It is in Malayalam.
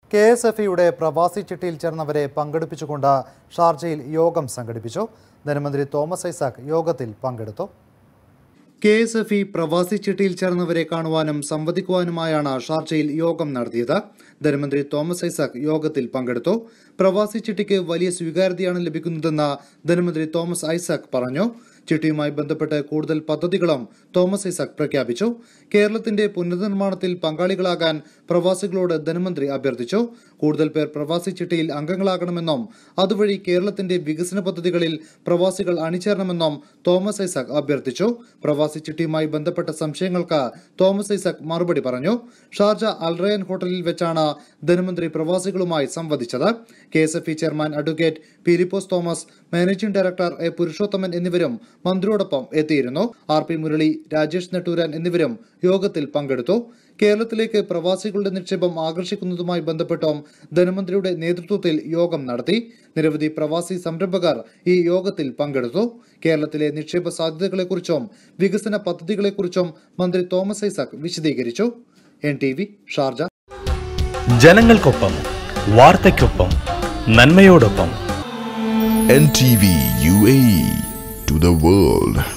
കെ എസ് എഫ് ഇയുടെ പ്രവാസി ചിട്ടിയിൽ ചേർന്നവരെ പങ്കെടുപ്പിച്ചുകൊണ്ട് ഷാർജയിൽ യോഗം സംഘടിപ്പിച്ചു ധനമന്ത്രി തോമസ് ഐസാക്ക് യോഗത്തിൽ പങ്കെടുത്തു കെ എസ് എഫ് ഇ പ്രവാസി ചിട്ടിയിൽ ചേർന്നവരെ കാണുവാനും സംവദിക്കുവാനുമായാണ് ഷാർജയിൽ യോഗം നടത്തിയത് ധനമന്ത്രി തോമസ് ഐസാക്ക് യോഗത്തിൽ പങ്കെടുത്തു പ്രവാസി ചിട്ടിക്ക് വലിയ സ്വീകാര്യതയാണ് ലഭിക്കുന്നതെന്ന് ധനമന്ത്രി തോമസ് ഐസാക്ക് പറഞ്ഞു ചിട്ടിയുമായി ബന്ധപ്പെട്ട് കൂടുതൽ പദ്ധതികളും തോമസ് ഐസാക്ക് പ്രഖ്യാപിച്ചു കേരളത്തിന്റെ പുനർനിർമ്മാണത്തിൽ പങ്കാളികളാകാൻ പ്രവാസികളോട് ധനമന്ത്രി അഭ്യർത്ഥിച്ചു കൂടുതൽ പേർ പ്രവാസി ചിട്ടിയിൽ അംഗങ്ങളാകണമെന്നും അതുവഴി കേരളത്തിന്റെ വികസന പദ്ധതികളിൽ പ്രവാസികൾ അണിചേരണമെന്നും തോമസ് ഐസക് അഭ്യർത്ഥിച്ചു പ്രവാസി ചിട്ടിയുമായി ബന്ധപ്പെട്ട സംശയങ്ങൾക്ക് തോമസ് ഐസക് മറുപടി പറഞ്ഞു ഷാർജ അൽറയൻ ഹോട്ടലിൽ വെച്ചാണ് ധനമന്ത്രി പ്രവാസികളുമായി സംവദിച്ചത് K S F E chairman advocate Peelipose Thomas managing director A Purushothaman എന്നിവരും മന്ത്രിയോടൊപ്പം എത്തിയിരുന്നു ആർ പി മുരളി രാജേഷ് നെട്ടൂരാൻ എന്നിവരും യോഗത്തിൽ പങ്കെടുത്തു കേരളത്തിലേക്ക് പ്രവാസികളുടെ നിക്ഷേപം ആകർഷിക്കുന്നതുമായി ബന്ധപ്പെട്ടും ധനമന്ത്രിയുടെ നേതൃത്വത്തിൽ യോഗം നടത്തി നിരവധി പ്രവാസി സംരംഭകർ ഈ യോഗത്തിൽ പങ്കെടുത്തു കേരളത്തിലെ നിക്ഷേപ സാധ്യതകളെക്കുറിച്ചും വികസന പദ്ധതികളെക്കുറിച്ചും മന്ത്രി തോമസ് ഐസക് വിശദീകരിച്ചു എൻ ടി വി ഷാർജ ജനങ്ങൾക്കൊപ്പം വാർത്തയ്ക്കൊപ്പം നന്മയോടൊപ്പം NTV UAE to the world.